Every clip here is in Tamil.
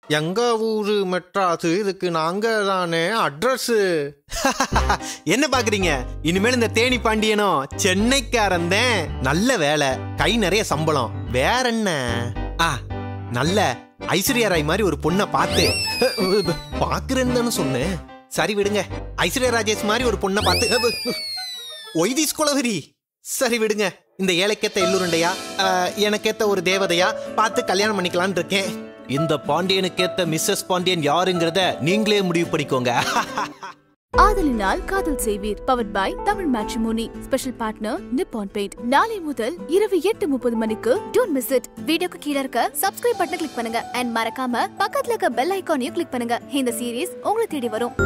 எங்க ஊரு மெட்ராஸு இதுக்கு நாங்க தானே அட்ரஸ் என்ன பாக்குறீங்க இனிமேல் இந்த தேனி பாண்டியனும் சென்னைக்காரன் தான் நல்ல வேலை கை நிறைய சம்பளம் வேற என்ன ஆ நல்ல ஐஸ்வர்யா ராய் மாதிரி ஒரு பொண்ணை பார்த்து பாக்குறேன்னு தானே சொன்னேன் சரி விடுங்க ஐஸ்வர்யா ராஜேஷ் மாதிரி ஒரு பொண்ணை பார்த்து ஒய்திஸ் குலவரி சரி விடுங்க இந்த ஏழைக்கேத்த எள்ளுருண்டையா ஆஹ், எனக்கேத்த ஒரு தேவதையா பார்த்து கல்யாணம் பண்ணிக்கலாம்னு இருக்கேன் இந்த பாண்டியனுக்கேத்த மிஸ்ஸஸ் பாண்டியன் யாருங்கிறத நீங்களே முடிவு பண்ணிக்கோங்க Aadhalinaal Kadhal Seiveer powered by Tamil matrimony special partner Nippon paint நாளை முதல் இரவு எட்டு முப்பது மணிக்கு டோன்ட் மிஸ் இட் வீடியோக்கு கீழ இருக்க சப்ஸ்கிரைப் பட்டனை கிளிக் பண்ணுங்க அண்ட் மறக்காம பக்கத்துல இருக்க பெல் ஐகானையும் கிளிக் பண்ணுங்க இந்த சீரிஸ் உங்களை தேடி வரும்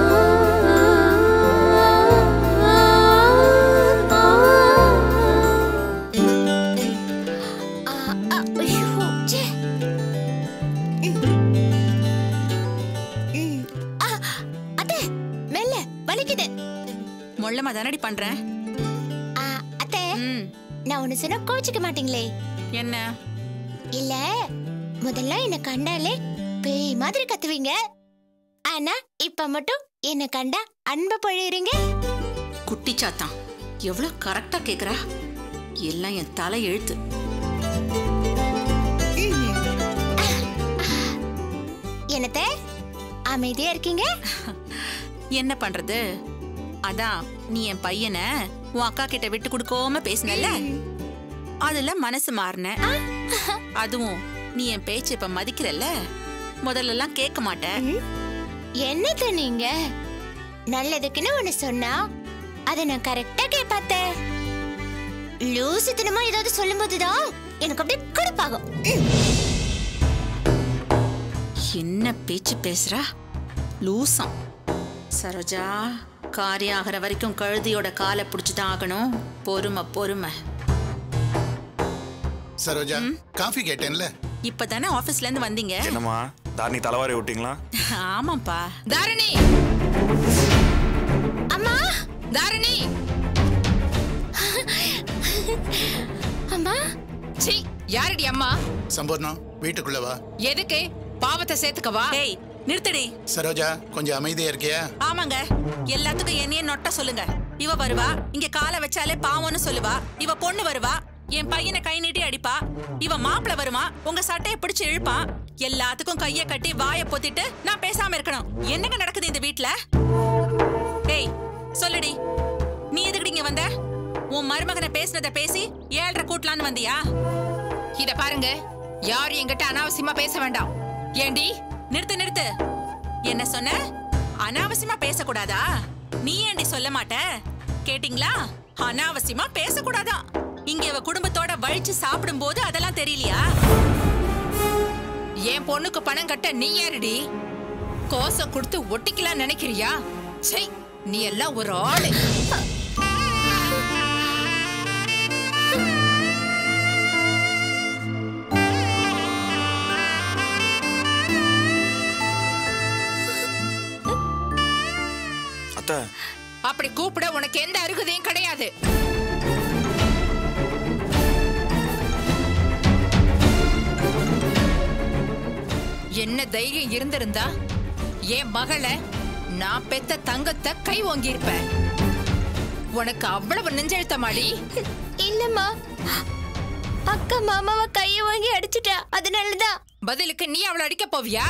அத்தை மெல்ல வலிக்குது மொள்ளமா தானடி பண்றேன் ஆ, அத்தை ம், நான் ஒண்ணு சொன்னா கோச்சிக்க மாட்டீங்களே என்ன இல்ல முதல்ல என்ன கண்டாலே பேய் மாதிரி கத்துவீங்க ஆனா இப்ப மட்டும் என்ன கண்டா அன்பு பொழியுறீங்க குட்டி சாத்தான் எவ்வளவு கரெக்டா கேக்குறா எல்லாம் என் தலை எழுத்து என்னத்த அமைதியா இருக்கீங்க என்ன பண்றது அதான் நீ என் பையனை உன் அக்கா கிட்ட விட்டு கொடுக்காம பேசினல்ல அதுல மனசு மாறின அதுவும் நீ என் பேச்ச இப்ப மதிக்கிறல்ல முதல்ல எல்லாம் கேட்க மாட்டேன் என்னத்த நீங்க நல்லதுக்குன்னு ஒண்ணு சொன்னா அதை நான் கரெக்டா கேட்பாத்த லூசுத்தனமா ஏதாவது சொல்லும் போதுதான் எனக்கு அப்படியே கடுப்பாகும் ம். என்ன பேச்சு பேசுறா லூசம் சரோஜா காரியம் ஆகிற வரைக்கும் கழுதியோட காலை பிடிச்சுதான் ஆகணும் பொறுமை பொறுமை சரோஜா காஃபி கேட்டேன்ல இப்பதானே ஆபீஸ்ல இருந்து வந்தீங்க என்னம்மா தாரணி தலைவாரி விட்டீங்களா ஆமாப்பா தாரணி அம்மா தாரணி அம்மா சி யாரடி அம்மா சம்பூர்ணம் வீட்டுக்குள்ள வா எதுக்கு பாவத்தை சேர்த்துக்கவா ஏய் நிறுத்தடி சரோஜா கொஞ்சம் அமைதியா இருக்கியா ஆமாங்க எல்லாத்துக்கும் என்னையே நொட்ட சொல்லுங்க இவ வருவா இங்க காலை வச்சாலே பாவம்னு சொல்லுவா இவ பொண்ணு வருவா என் பையனை கை நீட்டி அடிப்பா இவ மாப்பிள வருமா உங்க சட்டையை பிடிச்சு இழுப்பான் எல்லாத்துக்கும் கைய கட்டி வாயை பொத்திட்டு நான் பேசாம இருக்கணும் என்னங்க நடக்குது இந்த வீட்ல டேய் சொல்லுடி நீ எதுக்கு இங்க வந்த உன் மருமகனை பேசுனத பேசி ஏழ்ரை கூட்டலான்னு வந்தியா இத பாருங்க யாரும் என்கிட்ட அனாவசியமா பேச வேண்டாம் ஏண்டி நிறுத்து நிறுத்து என்ன சொன்ன அனாவசியமா பேசக்கூடாதா நீ ஏண்டி சொல்ல மாட்ட கேட்டிங்களா அனாவசியமா பேசக்கூடாதா இங்க இவ குடும்பத்தோட வழிச்சு சாப்பிடும் போது அதெல்லாம் தெரியலையா என் பொண்ணுக்கு பணம் கட்ட நீ யாருடி கோசம் கொடுத்து ஒட்டிக்கலாம் நினைக்கிறியா சை நீ எல்லாம் ஒரு ஆளு அத்தை அப்படி கூப்பிட உனக்கு எந்த அருகதையும் கிடையாது என்ன தைரியம் இருந்திருந்தா என் மகளை நான் பெத்த தங்கத்தை கை ஓங்கியிருப்பேன் உனக்கு அவ்வளவு நெஞ்செழுத்தமாடி இல்லம்மா அக்கா மாமாவை கையை வாங்கி அடிச்சிட்டா அதனாலதான் பதிலுக்கு நீ அவளை அடிக்க போவியா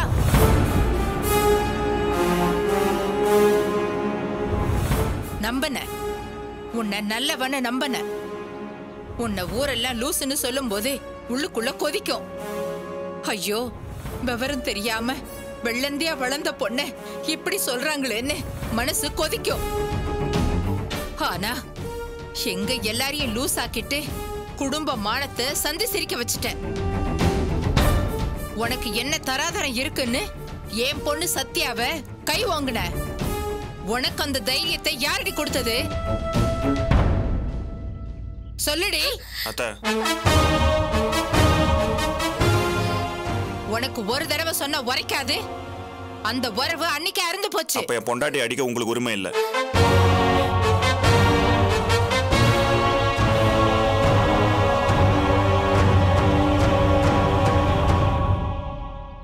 நம்பன உன்னை நல்லவன நம்பன உன்னை ஊரெல்லாம் லூசுன்னு சொல்லும் போதே உள்ளுக்குள்ள கொதிக்கும் ஐயோ விவரம் தெரியாம வெள்ளந்தியா வளர்ந்த பொண்ண இப்படி சொல்றாங்களேன்னு மனசு கொதிக்கும் ஆனா எங்க எல்லாரையும் லூஸ் ஆக்கிட்டு குடும்ப மானத்தை சந்தி சிரிக்க வச்சுட்டேன் உனக்கு என்ன தராதரம் இருக்குன்னு என் பொண்ணு சத்யாவ கை வாங்குன உனக்கு அந்த தைரியத்தை யாரடி கொடுத்தது சொல்லுடி அத்தை உனக்கு ஒரு தடவை சொன்ன உரைக்காது அந்த உறவு அன்னைக்கு அறுந்து போச்சு அப்ப என் பொண்டாட்டி அடிக்க உங்களுக்கு உரிமை இல்லை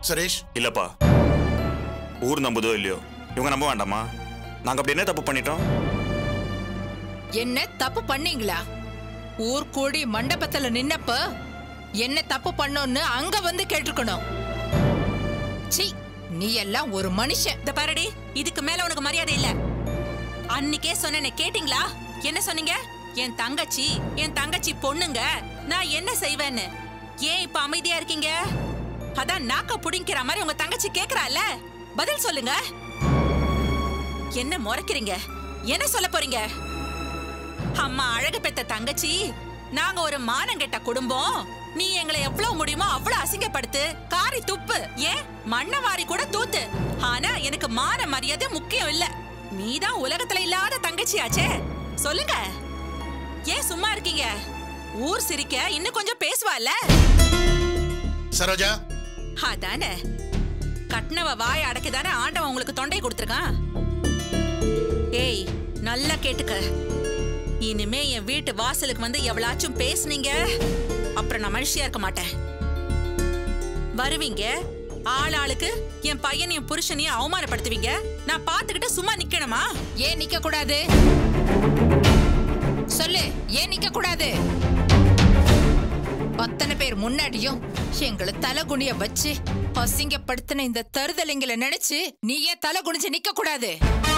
சுரேஷ் இல்லப்பா ஊர் நம்புதோ இல்லையோ இவங்க நம்ப வேண்டாமா நாங்க அப்படி என்ன தப்பு பண்ணிட்டோம் என்ன தப்பு பண்ணீங்களா ஊர் கூடி மண்டபத்துல நின்னப்ப என்ன தப்பு பண்ணோன்னு அங்க வந்து கேட்டிருக்கணும் சீ நீ எல்லாம் ஒரு மனுஷன் இந்த பாருடி இதுக்கு மேல உனக்கு மரியாதை இல்ல அன்னிக்கே சொன்னேனே கேட்டிங்களா என்ன சொன்னீங்க என் தங்கச்சி என் தங்கச்சி பொண்ணுங்க நான் என்ன செய்வேன்னு ஏன் இப்ப அமைதியா இருக்கீங்க அதான் நாக்க புடிங்கிற மாதிரி உங்க தங்கச்சி கேக்குறால பதில் சொல்லுங்க என்ன முறைக்கிறீங்க என்ன சொல்ல போறீங்க அம்மா அழகு பெத்த தங்கச்சி நாங்க ஒரு மானங்கெட்ட குடும்பம் நீ எங்களை எவ்வளவு முடியுமோ அவ்வளவு அசிங்கப்படுத்து காரி துப்பு ஏன் மண்ணை வாரி கூட தூத்து ஆனா எனக்கு மான மரியாதை முக்கியம் இல்ல நீதான் உலகத்துல இல்லாத தங்கச்சியாச்சே சொல்லுங்க ஏன் சும்மா இருக்கீங்க ஊர் சிரிக்க இன்னும் கொஞ்சம் பேசுவால சரோஜா அதானே கட்னவ வாய் அடக்கிதானே ஆண்டவன் உங்களுக்கு தொண்டை கொடுத்துருக்கான் ஏய் நல்லா கேட்டுக்க இனிமே என் வீட்டு வாசலுக்கு வந்து எவ்வளாச்சும் பேசுனீங்க அப்புறம் நான் மனுஷியா இருக்க மாட்டேன் வருவீங்க ஆள் ஆளுக்கு என் பையனையும் புருஷனையும் அவமானப்படுத்துவீங்க நான் பாத்துக்கிட்டு சும்மா நிக்கணுமா ஏன் நிக்க கூடாது சொல்லு ஏன் நிக்க கூடாது அத்தனை பேர் முன்னாடியும் எங்களை தலை குனிய வச்சு அசிங்கப்படுத்தின இந்த தருதலைங்களை நினைச்சு நீ ஏன் தலை குனிஞ்சு நிக்க கூடாது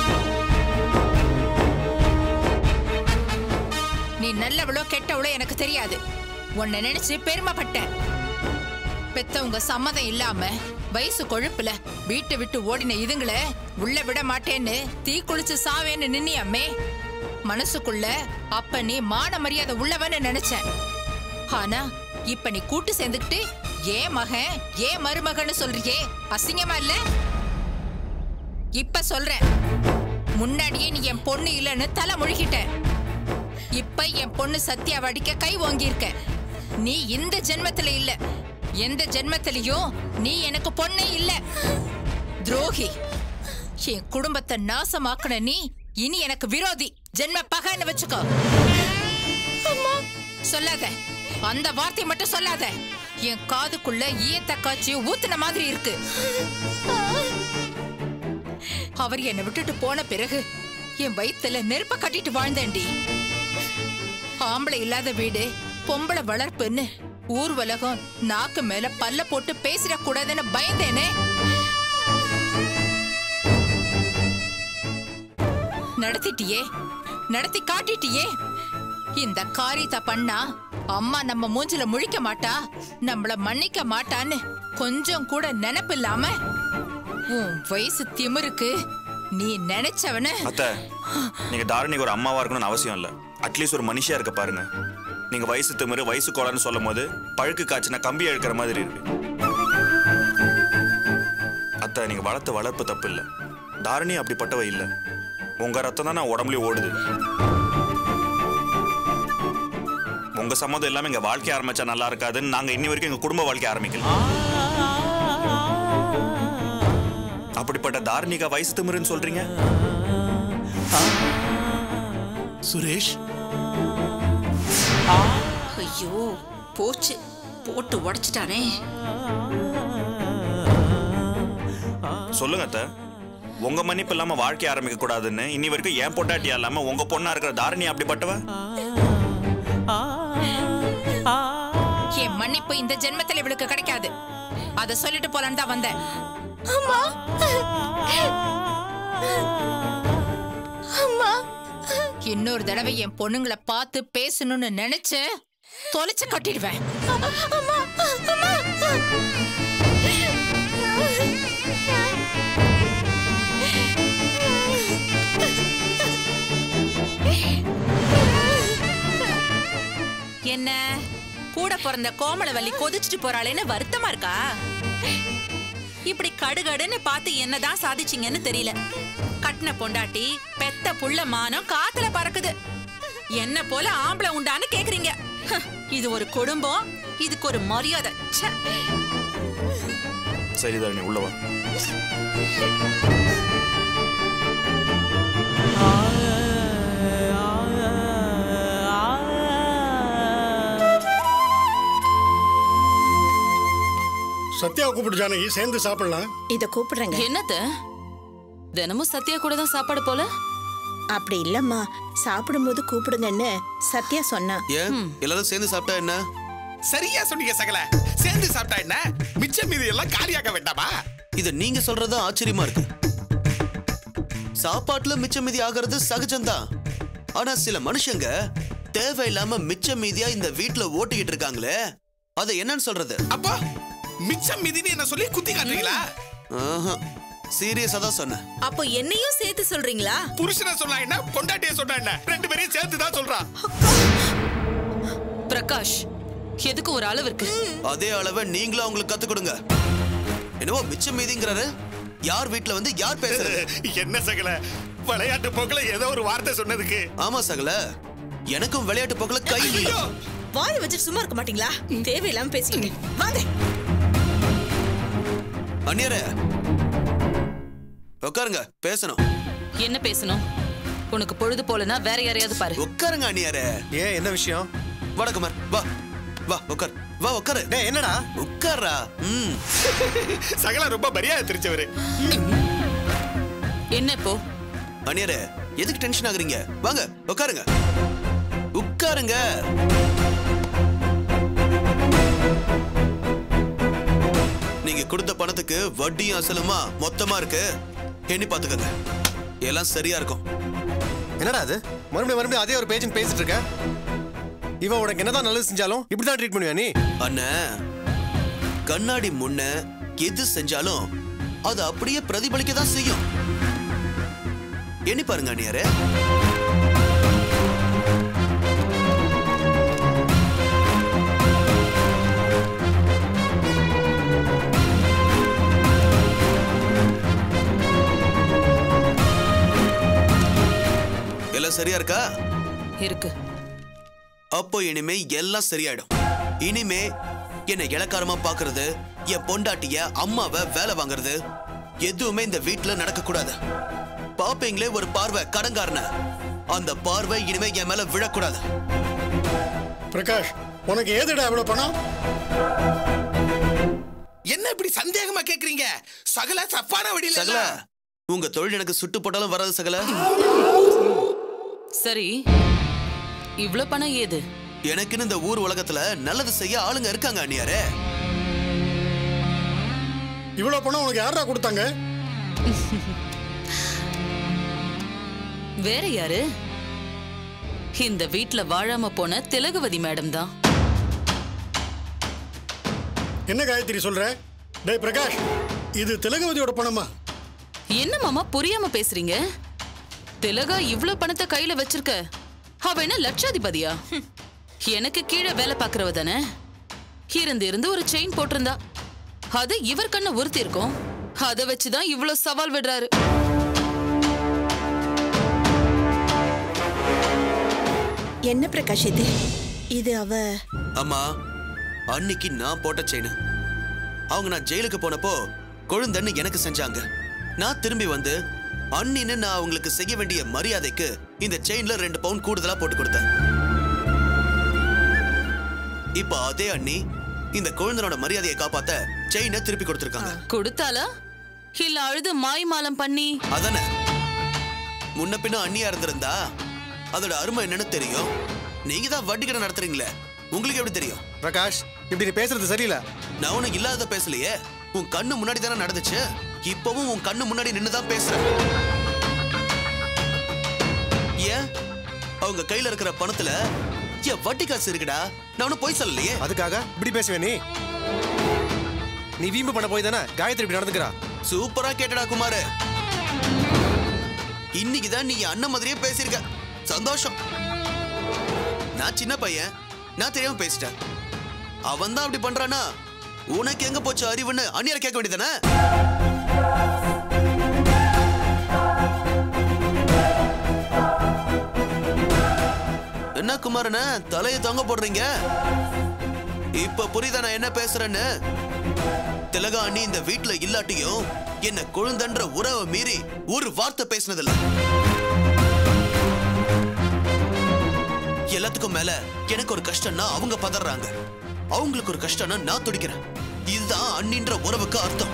நீ நல்லவளோ கெட்டவளோ எனக்கு தெரியாது உன்னை நினைச்சு பெருமைப்பட்டேன் பெத்தவங்க சம்மதம் இல்லாம வயசு கொழுப்புல வீட்டை விட்டு ஓடின இதுங்களை உள்ள விட மாட்டேன்னு தீ குளிச்சு சாவேன்னு நின்னியம்மே மனசுக்குள்ள அப்ப நீ மான மரியாதை உள்ளவன்னு நினைச்சேன் ஆனா இப்ப நீ கூட்டு சேர்ந்துக்கிட்டு ஏன் மகன் ஏன் மருமகன்னு சொல்றியே அசிங்கமா இல்ல இப்ப சொல்றேன் முன்னாடியே நீ என் பொண்ணு இல்லைன்னு தலை முழுகிட்ட இப்ப என் பொண்ணு சத்யா வடிக்க கை ஓங்கியிருக்க நீ இந்த ஜென்மத்துல இல்ல எந்த ஜென்மத்திலயும் நீ எனக்கு பொண்ணே இல்ல துரோகி என் குடும்பத்தை நாசமாக்குன நீ இனி எனக்கு விரோதி ஜென்ம பகைன்னு வச்சுக்கோ சொல்லாத அந்த வார்த்தை மட்டும் சொல்லாத என் காதுக்குள்ள ஈயத்த காய்ச்சி ஊத்துன மாதிரி இருக்கு அவர் என்னை விட்டுட்டு போன பிறகு என் வயித்துல நெருப்ப கட்டிட்டு வாழ்ந்தேன்டி ஆம்பளை இல்லாத வீடு பொம்பளை வளர்ப்புன்னு ஊர் உலகம் நாக்கு மேல பல்ல போட்டு பேசிடக்கூடாதுன்னு பயந்தேனே நடத்திட்டியே நடத்தி காட்டிட்டியே இந்த காரியத்தை பண்ணா அம்மா நம்ம மூஞ்சில முழிக்க மாட்டா நம்மள மன்னிக்க மாட்டான்னு கொஞ்சம் கூட நினைப்பு இல்லாம உன் வயசு திமிருக்கு நீ நினைச்சவன அத்தை நீங்க தாரணிக்கு ஒரு அம்மாவா இருக்கணும்னு அவசியம் இல்ல அட்லீஸ்ட் ஒரு மனுஷியா இருக்க பாருங்க நீங்க வயசு திமிரு வயசு கோளான்னு சொல்லும் போது பழுக்கு காய்ச்சின கம்பி அழுக்கிற மாதிரி இருக்கு அத்தை நீங்க வளர்த்த வளர்ப்பு தப்பு இல்ல தாரணி அப்படிப்பட்டவ இல்ல உங்க ரத்தம் தான் உடம்புலயே ஓடுது உங்க சம்மதம் இல்லாம எங்க வாழ்க்கை ஆரம்பிச்சா நல்லா இருக்காதுன்னு நாங்க இன்னி வரைக்கும் எங்க குடும்ப வாழ்க்கை ஆரம்பிக்கல அப்படிப்பட்ட தார்ணிகா வயசு திமிருன்னு சொல்றீங்க சுரேஷ் ஐயோ போச்சு போட்டு உடைச்சிட்டானே சொல்லுங்க அத்தை உங்க மன்னிப்பு இல்லாம வாழ்க்கை ஆரம்பிக்க கூடாதுன்னு இன்னி வரைக்கும் என் பொண்டாட்டியா இல்லாம உங்க பொண்ணா இருக்கிற தாரணி அப்படிப்பட்டவ என் மன்னிப்பு இந்த ஜென்மத்துல இவளுக்கு கிடைக்காது அத சொல்லிட்டு போலான்னு தான் வந்தேன் அம்மா அம்மா இன்னொரு தடவை என் பொண்ணுங்களை பார்த்து பேசணும்னு நினைச்சு தொலைச்சு கட்டிடுவேன் அம்மா அம்மா என்ன கூட பிறந்த கோமலவல்லி கொதிச்சுட்டு போறாளேன்னு வருத்தமா இருக்கா இப்படி கடுகடுன்னு பார்த்து என்னதான் சாதிச்சீங்கன்னு தெரியல கட்டின பொண்டாட்டி பெத்த புள்ள மானம் காத்துல பறக்குது என்ன போல ஆம்பளை உண்டான்னு கேக்குறீங்க ஹ், இது ஒரு குடும்பம் இதுக்கு ஒரு மரியாதை ச்சே. சரி தாரணி உள்ளவா சத்யாவை கூப்பிட்டு ஜானகி சேர்ந்து சாப்பிடலாம் இத கூப்பிடுறேங்க என்னத்த தினமும் சத்யா கூட தான் சாப்பாடு போல அப்படி இல்லம்மா சாப்பிடும்போது கூப்பிடுங்கன்னு சத்யா சொன்னா ஏன் எல்லாரும் சேர்ந்து சாப்பிட்டா என்ன சரியா சொன்னீங்க சகல சேர்ந்து சாப்பிட்டா என்ன மிச்சம் மீதி எல்லாம் காலியாக்க வேண்டாமா இத நீங்க சொல்றது ஆச்சரியமா இருக்கு சாப்பாட்டுல மிச்சம் மீதி ஆகிறது சகஜம்தான் ஆனா சில மனுஷங்க தேவையில்லாம மிச்சம் மீதியா இந்த வீட்ல ஓட்டிக்கிட்டு இருக்காங்களே அதை என்னன்னு சொல்றது அப்போ மிச்சம் மீதின்னு என்ன சொல்லி குத்தி காட்டுறீங்களா சீரியஸா தான் சொன்னேன் அப்போ என்னையும் சேர்த்து சொல்றீங்களா புருஷனை சொன்னா என்ன பொண்டாட்டிய சொன்னா என்ன ரெண்டு பேரையும் சேர்த்து தான் சொல்றான் பிரகாஷ் எதுக்கு ஒரு அளவு இருக்கு அதே அளவை நீங்களும் அவங்களுக்கு கத்து கொடுங்க என்னவோ மிச்சம் மீதிங்கிறாரு யார் வீட்ல வந்து யார் பேசுறது என்ன சகல விளையாட்டு போக்குல ஏதோ ஒரு வார்த்தை சொன்னதுக்கு ஆமா சகல எனக்கும் விளையாட்டு போக்குல கை ஐயோ வாய் வச்சு சும்மா இருக்க மாட்டீங்களா தேவையில்லாம பேசிக்கிட்டு வாங்க அந்நியரே உட்காருங்க பேசணும் என்ன பேசணும் உனக்கு பொழுது போலனா வேற யாரையாவது பாரு உட்காருங்க அந்நியரே ஏன் என்ன விஷயம் வடக்குமார் வா வா உட்கார் வா உட்காரு டேய் என்னடா உட்காரா ம் சகல ரொம்ப மரியாதை தெரிஞ்சவரு என்ன இப்போ அந்நியரே எதுக்கு டென்ஷன் ஆகுறீங்க வாங்க உட்காருங்க உட்காருங்க நீங்க கொடுத்த பணத்துக்கு வட்டியும் அசலுமா மொத்தமா இருக்கு எண்ணி பாத்துக்கங்க எல்லாம் சரியா இருக்கும் என்னடா அது மறுபடியும் மறுபடியும் அதே ஒரு பேஜ் பேசிட்டு இருக்க இவன் உனக்கு என்னதான் நல்லது செஞ்சாலும் இப்படிதான் ட்ரீட் பண்ணுவியா நீ அண்ணா கண்ணாடி முன்ன எது செஞ்சாலும் அது அப்படியே பிரதிபலிக்க தான் செய்யும் எண்ணி பாருங்க அண்ணியாரே எல்லாம் சரியா இருக்கா இருக்கு அப்போ இனிமே எல்லாம் சரியாயிடும் இனிமே என்னை இளக்காரமா பாக்குறது என் பொண்டாட்டிய அம்மாவை வேலை வாங்குறது எதுவுமே இந்த வீட்ல நடக்க கூடாது பாப்பீங்களே ஒரு பார்வை கடங்காரன அந்த பார்வை இனிமே என் மேல விழக்கூடாது பிரகாஷ் உனக்கு ஏதுடா இவ்வளவு பணம் என்ன இப்படி சந்தேகமா கேக்குறீங்க சகல தப்பான வழியில சகல உங்க தொழில் எனக்கு சுட்டு போட்டாலும் வராது சகல சரி இவ்ளோ பணம் ஏது எனக்குன்னு இந்த ஊர் உலகத்துல நல்லது செய்ய ஆளுங்க இருக்காங்க அண்ணியாரே இவ்வளவு பணம் உனக்கு யாரா கொடுத்தாங்க வேற யாரு இந்த வீட்ல வாழாம போன திலகவதி மேடம் தான் என்ன காயத்ரி சொல்ற டேய் பிரகாஷ் இது திலகவதியோட பணமா என்ன மாமா புரியாம பேசுறீங்க திலகா இவ்ளோ பணத்தை கையில வச்சிருக்க அவ என்ன லட்சாதிபதியா எனக்கு கீழே வேலை பாக்குறவ தானே இருந்து இருந்து ஒரு செயின் போட்டிருந்தா அது இவர் கண்ண உறுத்தி இருக்கும் அதை வச்சுதான் இவ்ளோ சவால் விடுறாரு என்ன பிரகாஷ் இது இது அவ அம்மா அன்னைக்கு நான் போட்ட செயின் அவங்க நான் ஜெயிலுக்கு போனப்போ கொழுந்தன்னு எனக்கு செஞ்சாங்க நான் திரும்பி வந்து அண்ணின்னு நான் அவங்களுக்கு செய்ய வேண்டிய மரியாதைக்கு இந்த செயின்ல ரெண்டு பவுன் கூடுதலா போட்டு கொடுத்தேன் இப்போ அதே அண்ணி இந்த கொழுந்தனோட மரியாதையை காப்பாத்த செயினை திருப்பி கொடுத்திருக்காங்க கொடுத்தாளா இல்ல அழுது மாய் மாலம் பண்ணி அதானே முன்ன பின்ன அண்ணியா இருந்திருந்தா அதோட அருமை என்னன்னு தெரியும் நீங்க தான் வட்டி கடை நடத்துறீங்களே உங்களுக்கு எப்படி தெரியும் பிரகாஷ் இப்படி நீ பேசுறது சரியில்லை நான் உனக்கு இல்லாத பேசலையே உன் கண்ணு முன்னாடி தானே நடந்துச்சு இப்பவும் உன் கண்ணு முன்னாடி நின்னு தான் பேசுறேன் ஏன் அவங்க கையில இருக்கிற பணத்துல ஏன் வட்டி காசு இருக்குடா நான் ஒன்னும் போய் சொல்லலையே அதுக்காக இப்படி பேசுவே நீ நீ வீம்பு பண்ண போய் தானே காயத்ரி இப்படி நடந்துக்கிறா சூப்பரா கேட்டடா குமாரு இன்னைக்கு தான் நீ என் அண்ணன் மாதிரியே பேசியிருக்க சந்தோஷம் நான் சின்ன பையன் நான் தெரியாம பேசிட்டேன் அவன் தான் அப்படி பண்றானா உனக்கு எங்க போச்சு அறிவுன்னு அந்நியரை கேட்க வேண்டியதானே என்ன குமாரன தலையை தொங்க போடுறீங்க இப்ப புரியுதா நான் என்ன பேசுறேன்னு திலகா அண்ணி இந்த வீட்ல இல்லாட்டியும் என்ன கொழுந்தன்ற உறவை மீறி ஒரு வார்த்தை பேசினதில்ல எல்லாத்துக்கும் மேல எனக்கு ஒரு கஷ்டம்னா அவங்க பதறாங்க அவங்களுக்கு ஒரு கஷ்டம்னா நான் துடிக்கிறேன் இதுதான் அண்ணின்ற உறவுக்கு அர்த்தம்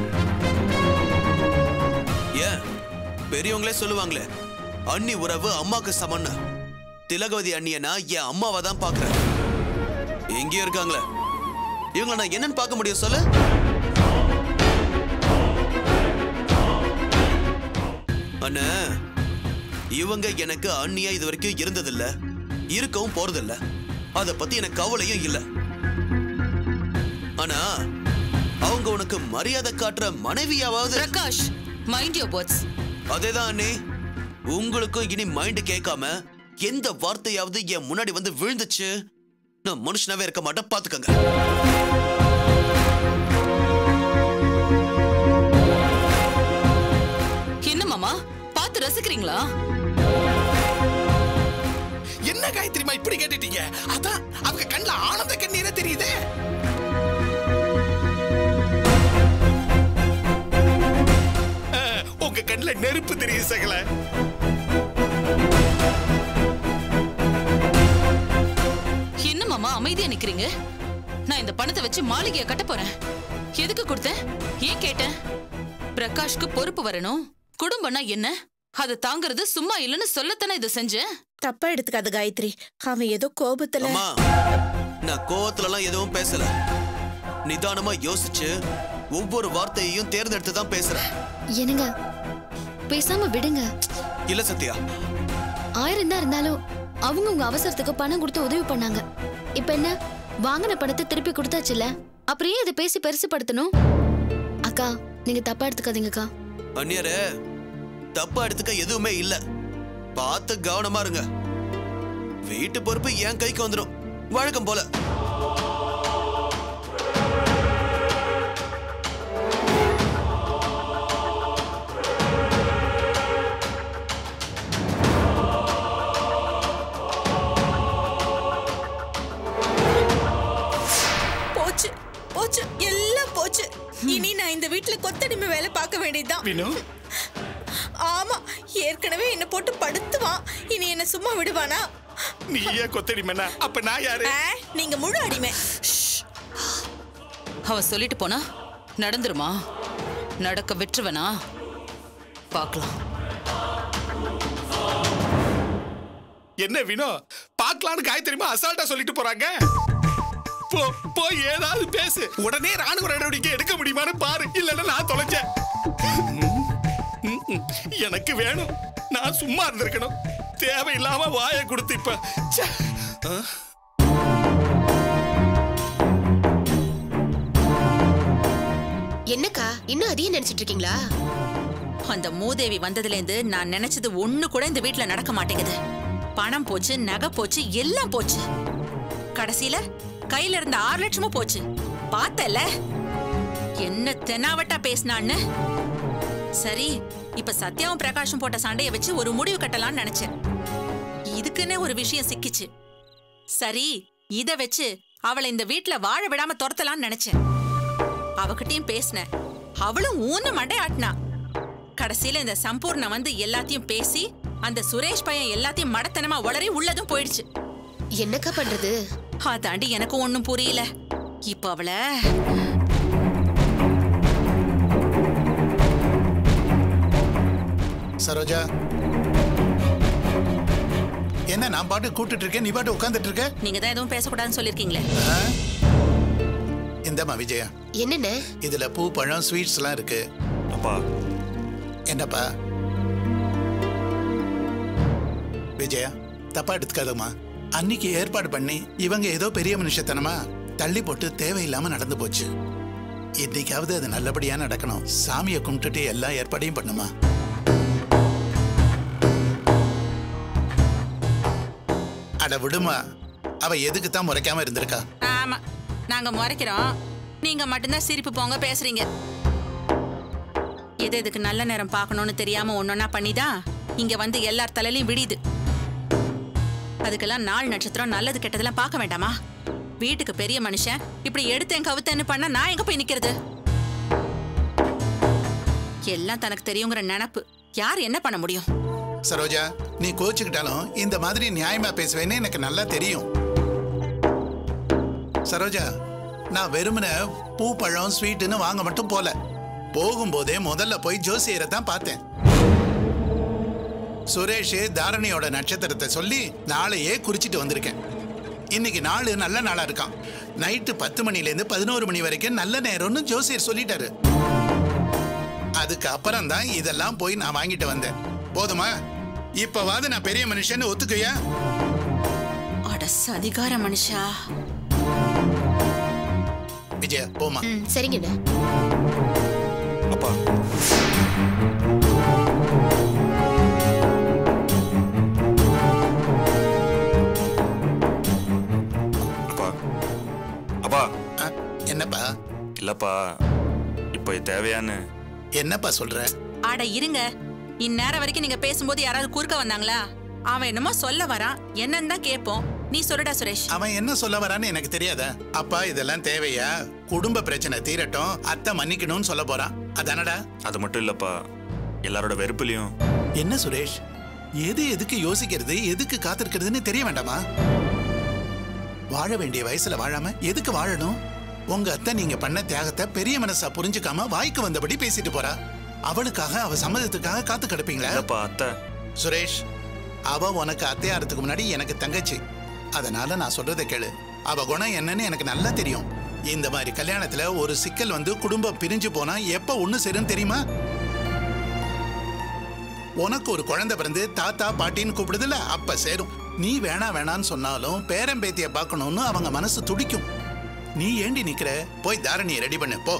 ஏன் பெரியவங்களே சொல்லுவாங்களே அண்ணி உறவு அம்மாக்கு சமன்னு திலகவதி அண்ணியனா என் அம்மாவை தான் பாக்குறேன் எங்கேயும் இருக்காங்களே இவங்களை நான் என்னன்னு பார்க்க முடியும் சொல்லு அண்ணா இவங்க எனக்கு அண்ணியா இது வரைக்கும் இருந்ததில்ல இருக்கவும் போறதில்ல அத பத்தி எனக்கு கவலையும் இல்ல ஆனா அவங்க உனக்கு மரியாதை காட்டுற மனைவியாவது பிரகாஷ் மைண்ட் யோர் வேர்ட்ஸ் அதேதான் அண்ணே உங்களுக்கும் இனி மைண்ட் கேட்காம எந்த வார்த்தையாவது என் முன்னாடி வந்து விழுந்துச்சு நான் மனுஷனாவே இருக்க மாட்டேன் பாத்துக்கங்க என்ன மாமா பார்த்து ரசிக்கிறீங்களா என்ன காயத்ரிமா இப்படி கேட்டுட்டீங்க அதான் அவங்க கண்ணுல ஆனந்த கண்ணீரே தெரியுதே அஹ், உங்க கண்ணுல நெருப்பு தெரியுது சகல என்ன மாமா அமைதியா நிக்கிறீங்க நான் இந்த பணத்தை வச்சு மாளிகையை கட்ட போறேன் எதுக்கு கொடுத்தேன் ஏன் கேட்டேன் பிரகாஷ்க்கு பொறுப்பு வரணும் குடும்பம்னா என்ன அதை தாங்குறது சும்மா இல்லைன்னு சொல்லத்தானே இதை செஞ்சேன் தப்பா எடுத்துக்காத காயத்ரி அவன் ஏதோ கோபத்துல அம்மா நான் கோவத்துல எல்லாம் எதுவும் பேசல நிதானமா யோசிச்சு ஒவ்வொரு வார்த்தையையும் தேர்ந்தெடுத்து தான் பேசுறேன் என்னங்க பேசாம விடுங்க இல்ல சத்யா ஆயிரம் தான் இருந்தாலும் அவங்க உங்க அவசரத்துக்கு பணம் கொடுத்து உதவி பண்ணாங்க இப்ப என்ன வாங்கின பணத்தை திருப்பி கொடுத்தாச்சுல அப்புறம் ஏன் இதை பேசி பெருசுப்படுத்தணும் அக்கா நீங்க தப்பா எடுத்துக்காதீங்கக்கா அந்நியரே தப்பா எடுத்துக்க எதுவுமே இல்ல பார்த்து கவனமா இருங்க வீட்டு பொறுப்பு என் கைக்கு வந்துடும் வழக்கம் போல போச்சு போச்சு எல்லாம் போச்சு இனி நான் இந்த வீட்ல கொத்தடிமை வேலை பார்க்க வேண்டியதுதான் வினு ஆமா ஏற்கனவே என்ன போட்டு படுத்துவான் இனி என்ன சும்மா விடுவானா நீ ஏன் கொத்தடி மண்ணா அப்ப நான் யாரு ஆ, நீங்க முழு அடிமை அவன் சொல்லிட்டு போனா நடந்துருமா நடக்க விட்டுருவனா பார்க்கலாம் என்ன வினோ பார்க்கலான்னு காயத்ரிமா அசால்ட்டா சொல்லிட்டு போறாங்க போ போய் ஏதாவது பேசு உடனே ராணுவ நடவடிக்கை எடுக்க முடியுமான்னு பாரு இல்லைன்னா நான் தொலைஞ்சேன் ம், ம். எனக்கு வேணும் நான் சும்மா இருந்திருக்கணும் தேவையில்லாம வாயை கொடுத்து இப்ப ச்சே. ஆ? என்னக்கா இன்னும் அதையும் நினைச்சிட்டு இருக்கீங்களா அந்த மூதேவி வந்ததுலேருந்து நான் நினைச்சது ஒண்ணு கூட இந்த வீட்ல நடக்க மாட்டேங்குது பணம் போச்சு நகை போச்சு எல்லாம் போச்சு கடைசியில கையில இருந்த ஆறு லட்சமும் போச்சு பார்த்தல என்ன தெனாவட்டா பேசினான்னு சரி இப்ப சத்யாவும் பிரகாஷும் போட்ட சண்டைய வச்சு ஒரு முடிவு கட்டலாம்னு நினைச்சேன் இதுக்குன்னே ஒரு விஷயம் சிக்கிச்சு சரி இத வச்சு அவளை இந்த வீட்ல வாழ விடாம துரத்தலாம்னு நினைச்சேன் அவகிட்டயும் பேசினேன் அவளும் ஊன்னு மண்டை ஆட்டினா கடைசியில இந்த சம்பூர்ணம் வந்து எல்லாத்தையும் பேசி அந்த சுரேஷ் பையன் எல்லாத்தையும் மடத்தனமா உளறி உள்ளதும் போயிடுச்சு என்னக்கா பண்றது அதாண்டி எனக்கும் ஒண்ணும் புரியல இப்ப அவளை சரோஜா என்ன நான் பாட்டு கூப்பிட்டு இருக்கேன் நீ பாட்டு உட்காந்துட்டு இருக்க நீங்க தான் எதுவும் பேசக்கூடாதுன்னு சொல்லிருக்கீங்களே ஆ? இந்தாம்மா விஜயா என்னென்ன இதுல பூ பழம் ஸ்வீட்ஸ் எல்லாம் இருக்கு அப்பா என்னப்பா விஜயா தப்பா எடுத்துக்காதம்மா அன்னைக்கு ஏற்பாடு பண்ணி இவங்க ஏதோ பெரிய மனுஷத்தனமா தள்ளி போட்டு தேவையில்லாம நடந்து போச்சு இன்னைக்காவது அது நல்லபடியா நடக்கணும் சாமியை கும்பிட்டுட்டு எல்லா ஏற்பாடையும் பண்ணுமா அட விடுமா அவ எதுக்கு தான் முறைக்காம இருந்திருக்கா ஆமா நாங்க முறைக்கிறோம் நீங்க மட்டும்தான் சிரிப்பு போங்க பேசுறீங்க எது எதுக்கு நல்ல நேரம் பார்க்கணும்னு தெரியாம ஒன்னொன்னா பண்ணிதான் இங்க வந்து எல்லார் தலையிலயும் விடியுது அதுக்கெல்லாம் நாள் நட்சத்திரம் நல்லது கெட்டதெல்லாம் பார்க்க வேண்டாமா வீட்டுக்கு பெரிய மனுஷன் இப்படி எடுத்தேன் கவுத்தேன்னு பண்ணா நான் எங்க போய் நிக்கிறது எல்லாம் தனக்கு தெரியுங்கிற நினப்பு யார் என்ன பண்ண முடியும் சரோஜா நீ கோச்சுக்கிட்டாலும் இந்த மாதிரி நியாயமா பேசுவேன்னு எனக்கு நல்லா தெரியும் சரோஜா நான் வெறுமனே பூ பழம் ஸ்வீட்டுன்னு வாங்க மட்டும் போல போகும்போதே முதல்ல போய் ஜோசியரை தான் பார்த்தேன் சுரேஷ் தாரணியோட நட்சத்திரத்தை சொல்லி நாளையே குறிச்சிட்டு வந்திருக்கேன் இன்னைக்கு நாள் நல்ல நாளா இருக்கான் நைட்டு பத்து மணிலேருந்து பதினோரு மணி வரைக்கும் நல்ல நேரம்னு ஜோசியர் சொல்லிட்டாரு அதுக்கு அப்புறம் தான் இதெல்லாம் போய் நான் வாங்கிட்டு வந்தேன் போதுமா இப்பவாது நான் பெரிய மனுஷன்னு ஒத்துக்குயா அட சதிகார மனுஷா விஜயா போமா ம் சரிங்கண்ணே அப்பா அப்பா அப்பா என்னப்பா இல்லப்பா இப்போ இது தேவையான்னு என்னப்பா சொல்ற அட இருங்க இந்நேரம் வரைக்கும் நீங்க பேசும்போது யாராவது குறுக்க வந்தாங்களா அவன் என்னமோ சொல்ல வரான் என்னன்னு தான் கேட்போம் நீ சொல்லுடா சுரேஷ் அவன் என்ன சொல்ல வரான்னு எனக்கு தெரியாதா அப்பா இதெல்லாம் தேவையா குடும்ப பிரச்சனை தீரட்டும் அத்தை மன்னிக்கணும்னு சொல்ல போறான் அதானடா அது மட்டும் இல்லப்பா எல்லாரோட வெறுப்புலையும் என்ன சுரேஷ் எது எதுக்கு யோசிக்கிறது எதுக்கு காத்திருக்கிறதுன்னு தெரிய வேண்டாமா வாழ வேண்டிய வயசுல வாழாம எதுக்கு வாழணும் உங்க அத்தை நீங்க பண்ண தியாகத்தை பெரிய மனசா புரிஞ்சுக்காம வாய்க்கு வந்தபடி பேசிட்டு போறா அவளுக்காக அவ சம்மதத்துக்காக காத்து கிடப்பீங்களா இல்லப்பா அத்தை சுரேஷ் அவ உனக்கு அத்தையாரத்துக்கு முன்னாடி எனக்கு தங்கச்சி அதனால நான் சொல்றதை கேளு அவ குணம் என்னன்னு எனக்கு நல்லா தெரியும் இந்த மாதிரி கல்யாணத்துல ஒரு சிக்கல் வந்து குடும்பம் பிரிஞ்சு போனா எப்ப ஒண்ணு சேரும் தெரியுமா உனக்கு ஒரு குழந்தை பிறந்து தாத்தா பாட்டின்னு கூப்பிடுதுல அப்ப சேரும் நீ வேணா வேணான்னு சொன்னாலும் பேரன் பேத்திய பார்க்கணும்னு அவங்க மனசு துடிக்கும் நீ ஏண்டி நிக்கிற போய் தாரணியை ரெடி பண்ணு போ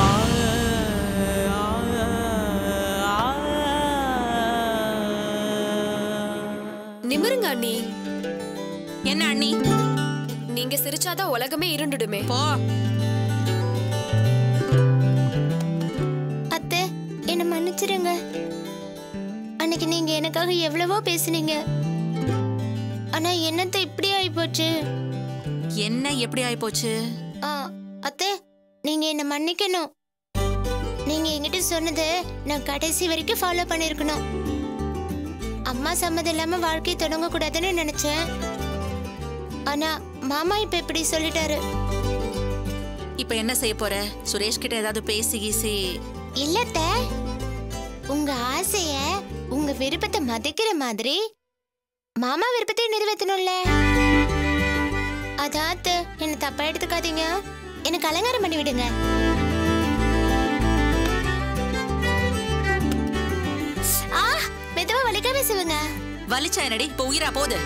நிமிருங்க அண்ணி என்ன அண்ணி நீங்க சிரிச்சாதான் உலகமே இருண்டுடுமே போ அத்தை என்ன மன்னிச்சிடுங்க அன்னைக்கு நீங்க எனக்காக எவ்வளவோ பேசுனீங்க ஆனா என்னத்தை இப்படி ஆயிப்போச்சு என்ன எப்படி ஆயிப்போச்சு ஆ, அத்தை நீங்க என்ன மன்னிக்கணும் நீங்க என்கிட்ட சொன்னதை நான் கடைசி வரைக்கும் ஃபாலோ பண்ணிருக்கணும் அம்மா சம்மதம் இல்லாம வாழ்க்கை தொடங்க கூடாதுன்னு நினைச்சேன் ஆனா மாமா இப்ப இப்படி சொல்லிட்டாரு இப்ப என்ன செய்ய போற சுரேஷ் கிட்ட ஏதாவது பேசி கீசி இல்லத்த உங்க ஆசைய உங்க விருப்பத்தை மதிக்கிற மாதிரி மாமா விருப்பத்தையும் நிறைவேற்றணும்ல அதாத்து என்ன தப்பா எடுத்துக்காதீங்க எனக்கு அலங்காரம் பண்ணி விடுங்க ஆ மெதுவா வலிக்காம செய்வுங்க வலிச்சா என்னடி இப்ப உயிரா போகுது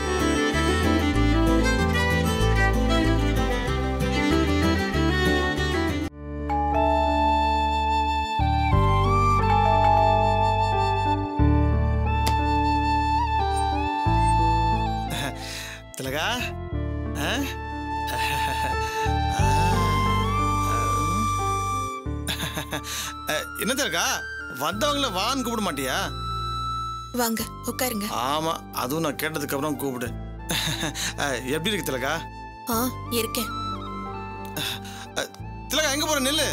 திலகா ஆ? அஹ், என்ன திலகா வந்தவங்கள வான்னு கூப்பிட மாட்டியா வாங்க உட்காருங்க ஆமா அதுவும் நான் கேட்டதுக்கு அப்புறம் கூப்பிடு அஹ், எப்படி இருக்கு திலகா ஆ இருக்கேன் திலகா எங்க போற நெல்லு